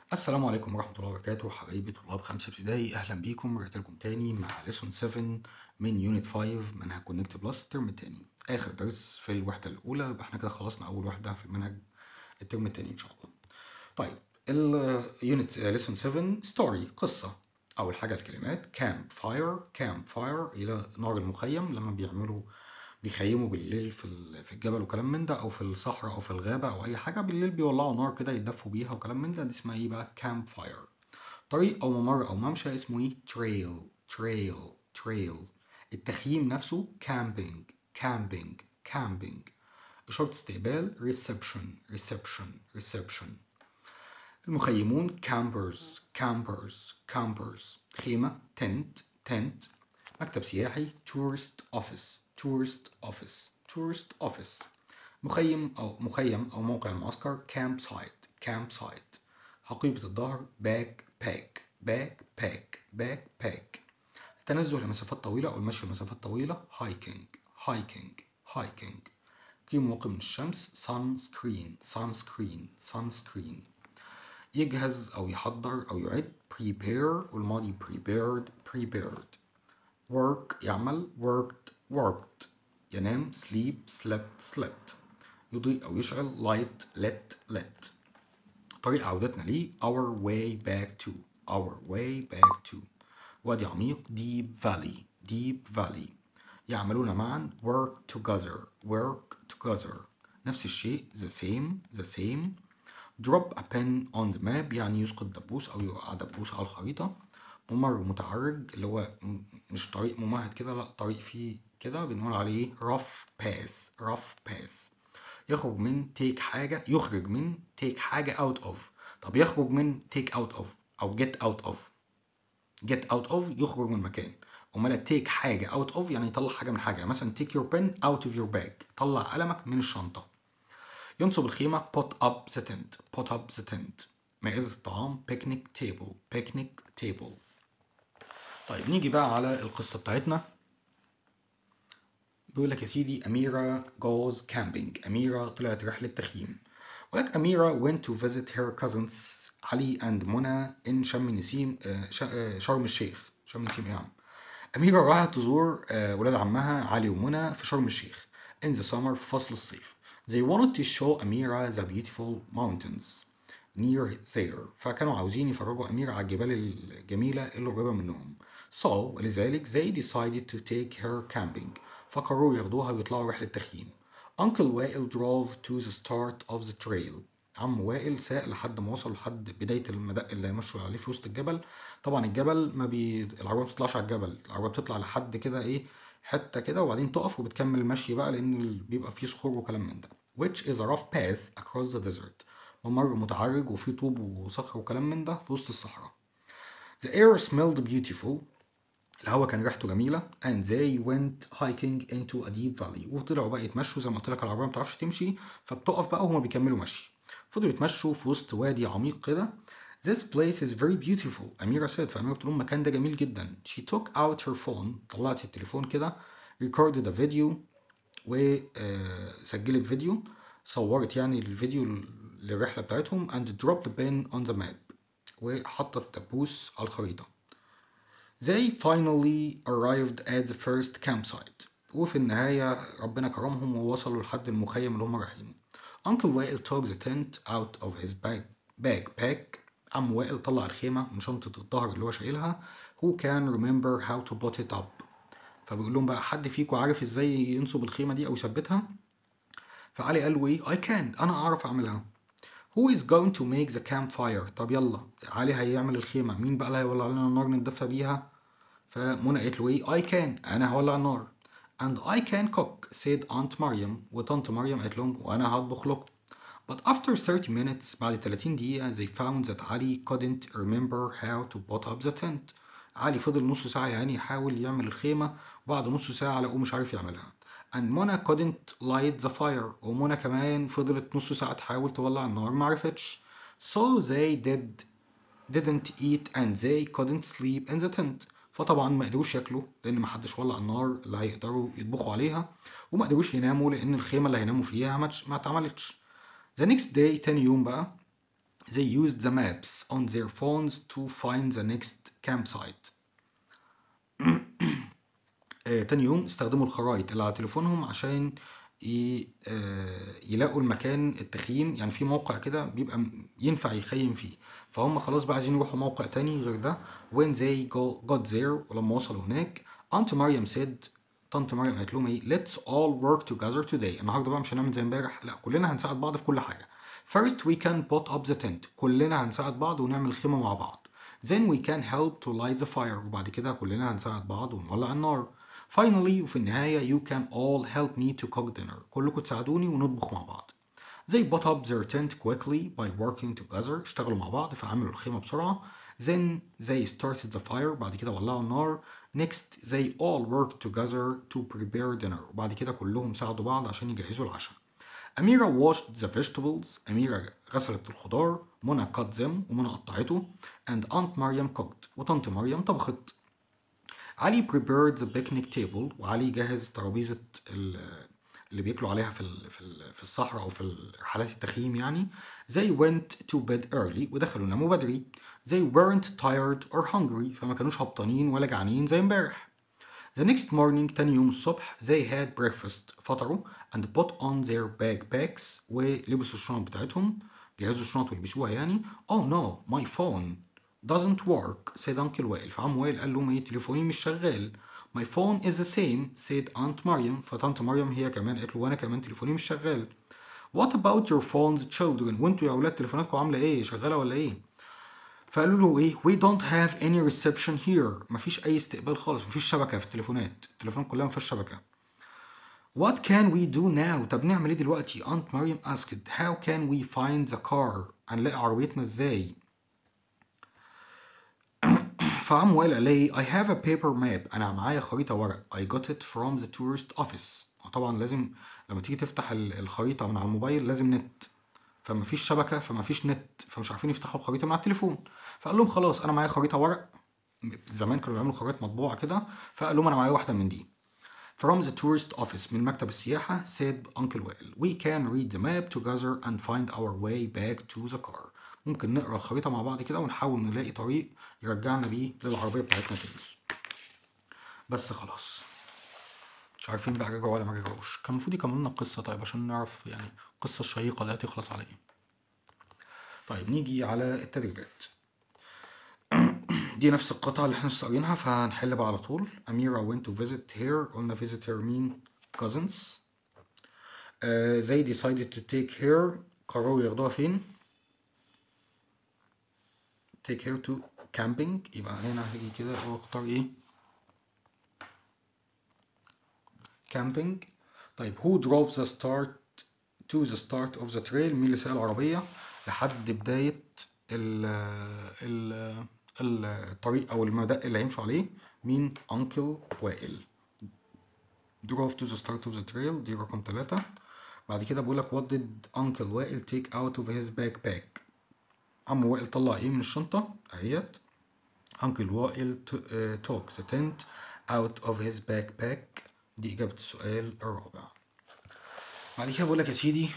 السلام عليكم ورحمة الله وبركاته حبايبي طلاب خمسة ابتدائي أهلا بيكم رجعت لكم تاني مع ليسون 7 من يونت 5 منهج كونكت بلس الترم التاني آخر درس في الوحدة الأولى يبقى احنا كده خلصنا أول وحدة في منهج الترم التاني إن شاء الله. طيب اليونت ليسون 7 ستوري قصة أول حاجة الكلمات كامب فاير كامب فاير إلى نار المخيم لما بيعملوا بيخيموا بالليل في ال- في الجبل وكلام من ده او في الصحراء او في الغابه او اي حاجه بالليل بيولعوا نار كده يتدفوا بيها وكلام من ده دي اسمها ايه بقى كامب فاير طريق او ممر او ممشى اسمه ايه تريل تريل تريل التخييم نفسه كامبينج كامبينج كامبينج إشارة استقبال ريسبشن ريسبشن ريسبشن المخيمون كامبرز كامبرز كامبرز خيمة تنت تنت مكتب سياحي تورست اوفيس تورست اوفيس تورست اوفيس مخيم او مخيم او موقع المعسكر كامب سايت كامب سايت حقيبة الظهر باك باك باك باك باك باك التنزه لمسافات طويلة أو المشي لمسافات طويلة هايكنج هايكنج هايكنج كريم واقي من الشمس سان سكرين سان سكرين سان سكرين يجهز أو يحضر أو يعد prepare والماضي prepared prepared work يعمل worked worked ينام sleep slept slept يضيء أو يشعل light lit lit طريق عودتنا ليه our way back to our way back to وادي عميق deep valley deep valley يعملون معا work together work together نفس الشيء the same the same drop a pen on the map يعني يسقط دبوس أو يوقع دبوس على الخريطة ممر متعرج اللي هو م- مش طريق ممهد كده لا طريق فيه كده بنقول عليه rough pass rough pass يخرج من take حاجة يخرج من take حاجة out of طب يخرج من take out of أو get out of get out of يخرج من مكان امال take حاجه out of يعني يطلع حاجه من حاجه مثلا take your pen out of your bag طلع قلمك من الشنطه ينصب الخيمه put up the tent put up the tent مائدة الطعام picnic table picnic table طيب نيجي بقى على القصة بتاعتنا بيقول لك يا سيدي أميرة goes camping أميرة طلعت رحلة تخييم ولك أميرة went to visit her cousins علي and منى in شم النسيم آه، ش- آه، شرم الشيخ شرم النسيم إيه يا عم أميرة راحت تزور آه، ولاد عمها علي ومنى في شرم الشيخ in the summer في فصل الصيف they wanted to show أميرة the beautiful mountains near there فكانوا عاوزين يفرجوا أميرة على الجبال الجميلة اللي قريبة منهم so ولذلك they decided to take her camping فقرروا ياخدوها ويطلعوا رحلة تخييم Uncle وائل drove to the start of the trail عم وائل ساق لحد ما وصل لحد بداية المدق اللي هيمشوا عليه في وسط الجبل طبعا الجبل ما بي... العربية ما بتطلعش على الجبل العربية بتطلع لحد كده ايه حتة كده وبعدين تقف وبتكمل مشي بقى لأن ال- بيبقى فيه صخور وكلام من ده which is a rough path across the desert ممر متعرج وفيه طوب وصخر وكلام من ده في وسط الصحراء The air smelled beautiful الهواء كان ريحته جميلة and they went hiking into a deep valley وطلعوا بقى يتمشوا زي ما قلت لك العربية ما بتعرفش تمشي فبتقف بقى وهما بيكملوا مشي فضلوا يتمشوا في وسط وادي عميق كده This place is very beautiful أميرة said فأميرة بتقول لهم المكان ده جميل جدا She took out her phone طلعت التليفون كده recorded a video وسجلت فيديو صورت يعني الفيديو للرحلة بتاعتهم and dropped the pin on the map وحطت دبوس على الخريطة They finally arrived at the first campsite وفي النهاية ربنا كرمهم ووصلوا لحد المخيم اللي هم رايحينه Uncle وائل took the tent out of his bag backpack عم وائل طلع الخيمة من شنطة الظهر اللي هو شايلها who can remember how to put it up فبيقول لهم بقى حد فيكم عارف ازاي ينصب الخيمة دي أو يثبتها فعلي قال له ايه I can أنا أعرف أعملها Who is going to make the campfire طب يلا علي هيعمل الخيمة مين بقى اللي هيولع لنا النار نتدفى بيها فمنى قالت له ايه I can أنا هولع النار and I can cook said Aunt مريم وطنط مريم قالت لهم وأنا هطبخ لكم But after 30 minutes بعد 30 دقيقة they found that Ali couldn't remember how to put up the tent علي فضل نص ساعة يعني يحاول يعمل الخيمة وبعد نص ساعة لقوه مش عارف يعملها and Mona couldn't light the fire ومنى كمان فضلت نص ساعة تحاول تولع النار معرفتش so they did didn't eat and they couldn't sleep in the tent فطبعا ما قدروش ياكلوا لان ما حدش ولع النار اللي هيقدروا يطبخوا عليها وما قدروش يناموا لان الخيمه اللي هيناموا فيها ما ما اتعملتش the next day تاني يوم بقى they used the maps on their phones to find the next campsite آه، تاني يوم استخدموا الخرائط اللي على تليفونهم عشان ي... آه، يلاقوا المكان التخييم يعني في موقع كده بيبقى م- ينفع يخيم فيه فهم خلاص بقى عايزين يروحوا موقع تاني غير ده when they go, got there ولما وصلوا هناك aunt مريم said طنط مريم قالت لهم ايه let's all work together today النهارده بقى مش هنعمل زي امبارح لا كلنا هنساعد بعض في كل حاجه first we can put up the tent كلنا هنساعد بعض ونعمل خيمه مع بعض then we can help to light the fire وبعد كده كلنا هنساعد بعض ونولع النار finally وفي النهاية you can all help me to cook dinner كلكم تساعدوني ونطبخ مع بعض They put up their tent quickly by working together اشتغلوا مع بعض فعملوا الخيمة بسرعة Then they started the fire بعد كده ولعوا النار Next they all worked together to prepare dinner وبعد كده كلهم ساعدوا بعض عشان يجهزوا العشاء أميرة washed the vegetables أميرة غسلت الخضار منى cut them ومنى قطعته and Aunt مريم cooked وطنط مريم طبخت علي prepared the picnic table وعلي جهز ترابيزة ال- اللي بياكلوا عليها في ال- في ال- في الصحراء أو في رحلات التخييم يعني they went to bed early ودخلوا ناموا بدري they weren't tired or hungry فما كانوش هبطانين ولا جعانين زي امبارح The next morning تاني يوم الصبح they had breakfast فطروا and put on their backpacks ولبسوا الشنط بتاعتهم جهزوا الشنط ويلبسوها يعني oh no my phone doesn't work said uncle وائل فعم وائل قال لهم ايه تليفوني مش شغال my phone is the same said aunt مريم فطنط مريم هي كمان قالت له وانا كمان تليفوني مش شغال what about your phones children وانتوا يا اولاد تليفوناتكم عامله ايه شغاله ولا ايه فقالوا له ايه we don't have any reception here مفيش اي استقبال خالص مفيش شبكه في التليفونات التليفونات كلها مفيهاش شبكه What can we do now؟ طب نعمل ايه دلوقتي؟ Aunt مريم asked how can we find the car؟ هنلاقي عربيتنا ازاي؟ فعم وائل قال لي I have a paper map أنا معايا خريطة ورق I got it from the tourist office طبعا لازم لما تيجي تفتح ال- الخريطة من على الموبايل لازم نت فما فيش شبكة فما فيش نت فمش عارفين يفتحوا الخريطة من على التليفون فقال لهم خلاص أنا معايا خريطة ورق زمان كانوا بيعملوا خرائط مطبوعة كده فقال لهم أنا معايا واحدة من دي From the tourist office من مكتب السياحة said Uncle وائل We can read the map together and find our way back to the car ممكن نقرا الخريطة مع بعض كده ونحاول نلاقي طريق يرجعنا بيه للعربية بتاعتنا تاني بس خلاص مش عارفين بقى رجعوا ولا ما رجعوش كان المفروض يكملوا لنا القصة طيب عشان نعرف يعني القصة الشيقة دي هتخلص على ايه طيب نيجي على التدريبات دي نفس القطعة اللي احنا لسه قارينها فهنحل بقى على طول أميرة went to visit her قلنا visit her مين cousins uh, they decided to take her قرروا ياخدوها فين take her to camping يبقى هنا هاجي كده واختار ايه camping طيب who drove the start to the start of the trail مين اللي ساق العربية لحد بداية ال ال الطريق أو المدق اللي هيمشوا عليه مين أنكل وائل drove to the start of the trail دي رقم ثلاثة بعد كده بقول لك what did uncle وائل take out of his backpack عم وائل طلع ايه من الشنطة اهيت uncle وائل to- uh, took the tent out of his backpack دي إجابة السؤال الرابع بعد كده بقول لك يا سيدي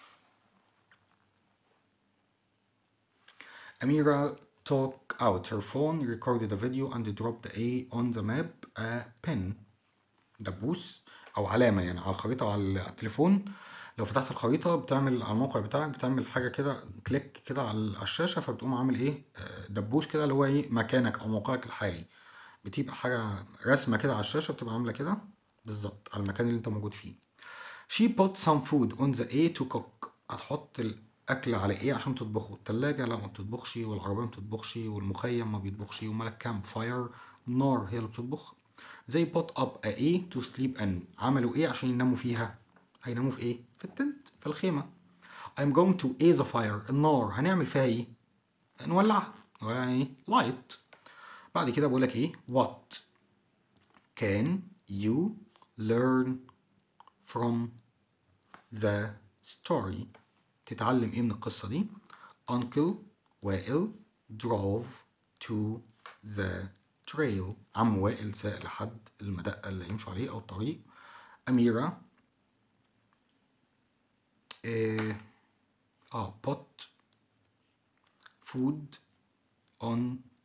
أميرة took out her phone recorded a video and dropped a on the map a pin دبوس او علامه يعني على الخريطه على التليفون لو فتحت الخريطه بتعمل على الموقع بتاعك بتعمل حاجه كده كليك كده على على الشاشه فبتقوم عامل ايه آه، دبوس كده اللي هو ايه مكانك او موقعك الحالي بتبقى حاجه رسمه كده على الشاشه بتبقى عامله كده بالظبط على المكان اللي انت موجود فيه She put some food on the A to cook هتحط الأكل على إيه عشان تطبخه التلاجة لا ما بتطبخش والعربية ما بتطبخش والمخيم ما بيطبخش ومالك كامب فاير النار هي اللي بتطبخ They put up a A to sleep in عملوا إيه عشان يناموا فيها هيناموا في إيه؟ في التنت في الخيمة I'm going to A the fire النار هنعمل فيها إيه؟ نولعها نولعها إيه؟ light بعد كده بقول لك إيه what can you learn from the story تتعلم ايه من القصة دي uncle وائل drove to the trail عم وائل ساق لحد المدقة اللي هيمشوا عليه أو الطريق أميرة اه, آه put food on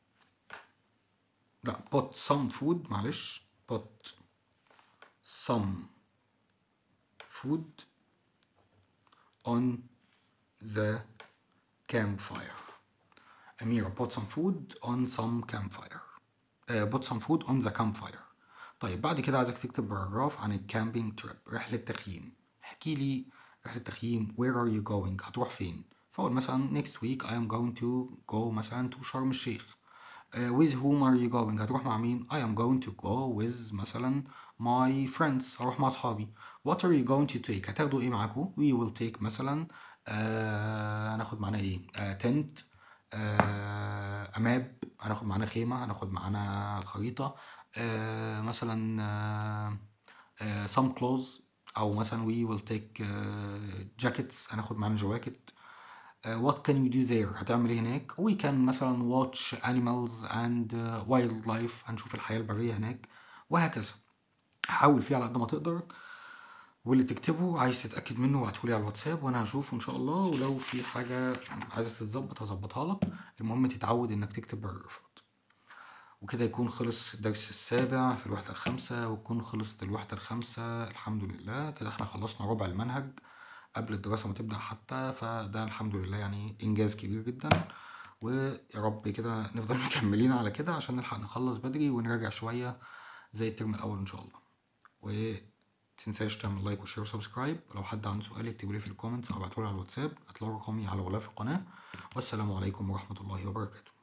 لا put some food معلش put some food on the campfire أميرة put some food on some campfire uh, put some food on the campfire طيب بعد كده عايزك تكتب باراجراف عن الكامبينج تريب رحلة تخييم احكي لي رحلة تخييم where are you going هتروح فين فأقول مثلا next week I am going to go مثلا to شرم الشيخ uh, with whom are you going هتروح مع مين I am going to go with مثلا my friends هروح مع أصحابي what are you going to take هتاخدوا إيه معاكم we will take مثلا uh, هناخد معانا إيه uh, tent uh, أماب هناخد معانا خيمة هناخد معانا خريطة uh, مثلا uh, uh, some clothes أو مثلا we will take uh, jackets هناخد معانا جواكت Uh, what can you do there هتعمل ايه هناك we can مثلا watch animals and uh, wildlife هنشوف الحياة البرية هناك وهكذا حاول فيه على قد ما تقدر واللي تكتبه عايز تتأكد منه ابعتهولي على الواتساب وانا هشوفه ان شاء الله ولو في حاجة عايزة تتظبط هظبطها لك المهم تتعود انك تكتب باراجرافات وكده يكون خلص الدرس السابع في الوحدة الخامسة وتكون خلصت الوحدة الخامسة الحمد لله كده احنا خلصنا ربع المنهج قبل الدراسة ما تبدأ حتى فده الحمد لله يعني إنجاز كبير جدا ويا رب كده نفضل مكملين على كده عشان نلحق نخلص بدري ونراجع شوية زي الترم الأول إن شاء الله وتنساش تعمل لايك وشير وسبسكرايب ولو حد عنده سؤال يكتبه لي في الكومنتس أو ابعتهولي على الواتساب هتلاقوا رقمي على غلاف القناة والسلام عليكم ورحمة الله وبركاته